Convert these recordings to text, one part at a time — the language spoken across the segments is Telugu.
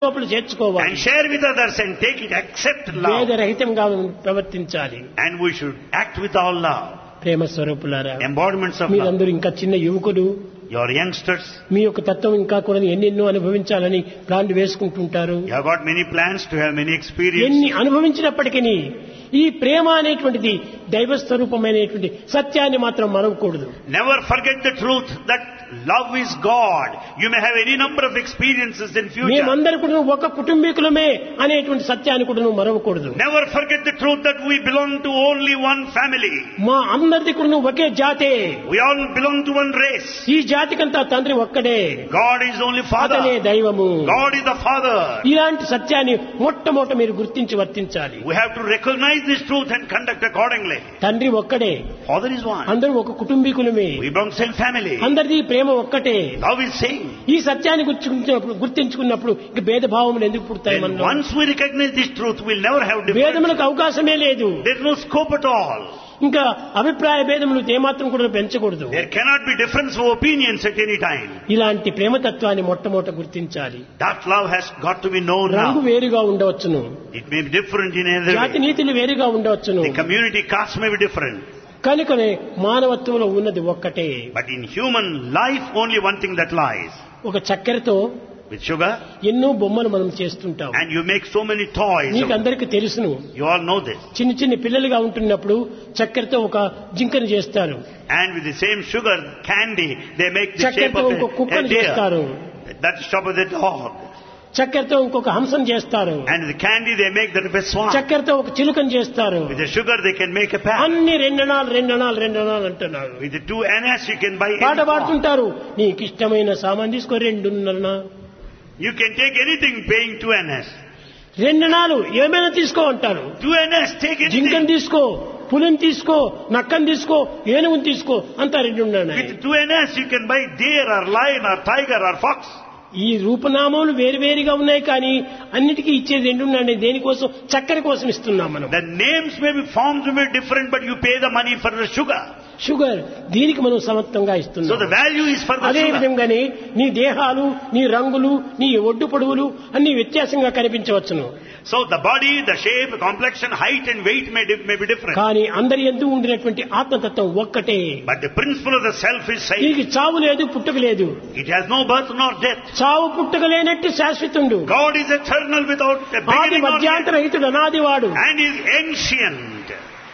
లోపల చేర్చుకోవాలి and share with others and take it, accept love. వేదరహితంగా ప్రవర్తించాలి And we should act with all love. ప్రేమ స్వరూపులారా Embodiments of love. మీరందరూ ఇంకా చిన్న యువకులు Your youngsters, మీ యొక్క తత్వం ఇంకా కూడా ఎన్నెన్నో అనుభవించాలని ప్లాన్లు వేసుకుంటుంటారు you have got many plans to have many experiences. ఎన్ని అనుభవించినప్పటికీ ఈ ప్రేమ అనేటువంటిది దైవ స్వరూపమైనటువంటి సత్యాన్ని మాత్రం మరవకూడదు Never forget the truth that love is God. You may have any number of experiences in future. మేమందరూ కూడా ఒక కుటుంబీకులమే అనేటువంటి సత్యాన్ని కూడా నువ్వు మరవకూడదు Never forget the truth that we belong to only one family. మా అందరిది కూడా నువ్వు ఒకే జాతే We all belong to one race. ఈ జాతికంతా తండ్రి ఒక్కడే God is only అతనే Father. దైవము God is the Father. ఇలాంటి సత్యాన్ని మొట్టమొదట మీరు గుర్తించి వర్తించాలి We have to recognize this truth and conduct accordingly. తండ్రి ఒక్కడే Father is one. అందరూ ఒక కుటుంబీకులమే We belong to same family. అందరిది ప్రేమ ఒక్కటే Love is same. ఈ సత్యాన్ని గుర్తించినప్పుడు గుర్తించుకున్నప్పుడు ఇక భేదభావములు ఎందుకు పుడతాయి Then మనలో once we recognize this truth, we'll never have difference. భేదములకు అవకాశమే లేదు There's no scope at all. ఇంకా అభిప్రాయ భేదములు ఏమాత్రం కూడా పెంచకూడదు There cannot be difference of opinions at any time. ఇలాంటి ప్రేమతత్వాన్ని మొట్టమొదట గుర్తించాలి That love has got to be known రంగు now. వేరుగా ఉండవచ్చును It may be different in another జాతి way. నీతులు వేరుగా ఉండవచ్చును The community caste may be different. కనుకనే మానవత్వంలో ఉన్నది ఒక్కటే But in human life, only one thing that lies. ఒక చక్కెరతో With sugar, ఎన్నో బొమ్మలు మనం చేస్తుంటాం and you make so many toys. నీకు అందరికి తెలుసును You all know this. చిన్న చిన్న పిల్లలుగా ఉంటున్నప్పుడు చక్కెరతో ఒక జింకను చేస్తారు And with the same sugar candy, they make the shape చక్కెరతో of ఇంకో a, a కుక్కను చేస్తారు deer. That's the shape of the dog. చక్కెరతో ఇంకొక హంసం చేస్తారు And with the candy, they make that of a swan. చక్కెరతో ఒక చిలుకను చేస్తారు With the sugar, they can make a pack. అన్ని రెండనాలు రెండనాలు రెండనాలు అంటున్నారు With the two annas, you can buy any పాట swan. పాడుతుంటారు నీకు ఇష్టమైన సామాన్ తీసుకో రెండున్నర You can take anything paying two annas. రెండనాలు ఏమైనా తీసుకో అంటారు Two annas, take జింకను anything. తీసుకో పులిని తీసుకో నక్కను తీసుకో ఏనుగుని తీసుకో అంతా రెండున్నాయి With two annas, you can buy deer or lion or tiger or fox. ఈ రూపనామాలు వేరువేరుగా ఉన్నాయి కానీ అన్నిటికీ ఇచ్చేది రెండున్నాయి దేనికోసం చక్కెర కోసం ఇస్తున్నాం మనం The names may be, forms may be different, but you pay the money for the sugar. Sugar దీనికి మనం సమత్వంగా So ఇస్తున్నాం the value is for the అదే sugar. విధంగానే నీ దేహాలు నీ రంగులు నీ ఒడ్డు పొడవులు అన్ని వ్యత్యాసంగా కనిపించవచ్చును So the body, the shape, complexion, height and weight may, di- may be different. కానీ అందరి ఎందు ఉండినటువంటి ఆత్మతత్వం ఒక్కటే But the principle of the self is same. దీనికి చావు లేదు పుట్టుక లేదు It has no birth nor death. చావు పుట్టుక లేనట్టు శాశ్వతుండు God is eternal without a ఆది beginning or end. మధ్యాంతరహితుడు అనాదివాడు And is ancient.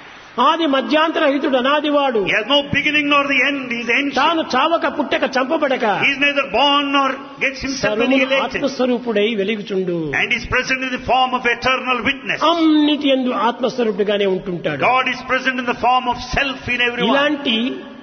ఆది మధ్యాంతరహితుడు అనాదివాడు He has no beginning nor the end. He is ancient. తాను చావక పుట్టక చంపబడక He is neither born nor gets himself సర్వమును annihilated. ఆత్మస్వరూపుడై వెలుగుచుండు And is present in the form of eternal witness. అన్నిటి ఎందు ఆత్మస్వరూపుడుగానే ఉంటుంటాడు God is present in the form of self in everyone. ఇలాంటి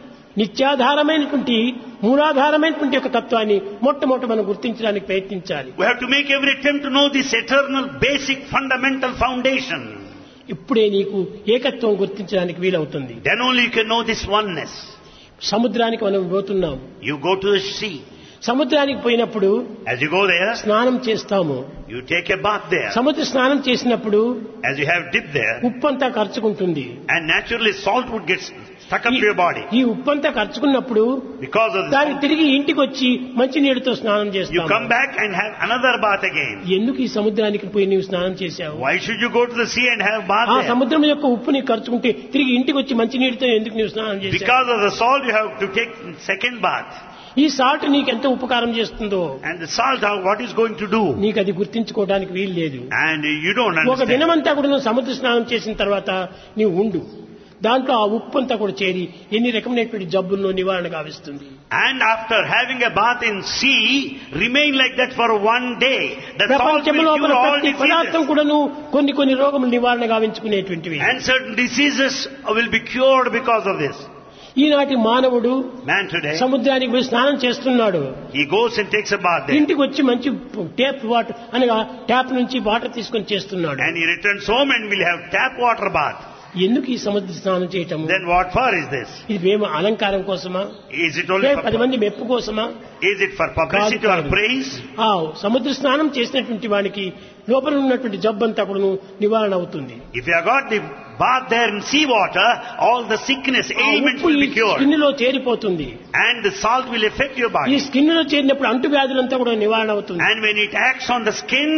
నిత్యాధారమైనటువంటి మూలాధారమైనటువంటి ఒక తత్వాన్ని మొట్టమొదట మనం గుర్తించడానికి ప్రయత్నించాలి We have to make every attempt to know this eternal, basic, fundamental foundation. ఇప్పుడే నీకు ఏకత్వం గుర్తించడానికి వీలవుతుంది Then only you can know this oneness. సముద్రానికి మనం పోతున్నాం You go to the sea. సముద్రానికి పోయినప్పుడు As you go there, స్నానం చేస్తాము you take a bath there. సముద్ర స్నానం చేసినప్పుడు As you have dipped there, ఉప్పంతా ఖర్చుకుంటుంది and naturally salt would get stuck up to your body. ఈ ఉప్పంతా ఖర్చుకున్నప్పుడు Because of దాన్ని this, తిరిగి ఇంటికి వచ్చి మంచి నీటితో స్నానం you చేస్తాం come back and have another bath again. ఎందుకు ఈ సముద్రానికి పోయి నీవు స్నానం చేశావు Why should you go to the sea and have bath ఆ there? సముద్రం యొక్క ఉప్పు నీకు ఖర్చుకుంటే తిరిగి ఇంటికి వచ్చి మంచి నీటితో ఎందుకు నీవు స్నానం చేశావు Because of the salt, you have to take second bath. ఈ సాల్ట్ నీకు ఎంత ఉపకారం చేస్తుందో And the salt, how- what is going to do? నీకు అది గుర్తించుకోవడానికి వీలు లేదు And you don't ఒక understand. దినమంతా కూడా నువ్వు సముద్ర స్నానం చేసిన తర్వాత నీవు ఉండు దాంట్లో ఆ ఉప్పు అంతా కూడా చేరి ఎన్ని రకమైనటువంటి జబ్బులను నివారణ గావిస్తుంది And after having a bath in sea, remain like that for one day. The salt ప్రపంచం will లోపల cure all ప్రతి పదార్థం diseases. కూడాను కొన్ని కొన్ని రోగములు నివారణ గావించుకునేటువంటివి And certain diseases will be cured because of this. ఈనాటి మానవుడు Man today, సముద్రానికి పోయి స్నానం చేస్తున్నాడు he goes and takes a bath there. ఇంటికి వచ్చి మంచి టేప్ వాటర్ అనగా ట్యాప్ నుంచి వాటర్ తీసుకొని చేస్తున్నాడు And he returns home and will have tap water bath. ఎందుకు ఈ సముద్ర స్నానం చేయటము Then what for is this? ఇది ప్రేమ అలంకారం కోసమా Is it only లేక పది for, మంది మెప్పు కోసమా is it for publicity or కాదు. praise? ఆ సముద్ర స్నానం చేసినటువంటి వానికి లోపల ఉన్నటువంటి జబ్బంతా కూడా నివారణ అవుతుంది If you have got the bath there in sea water, all the sickness, ఆ ailments ఉప్పు will ఈ be cured. స్కిన్ లో చేరిపోతుంది And the salt will affect your ఈ body. స్కిన్ లో చేరినప్పుడు అంటు వ్యాధులంతా కూడా నివారణ అవుతుంది And when it acts on the skin,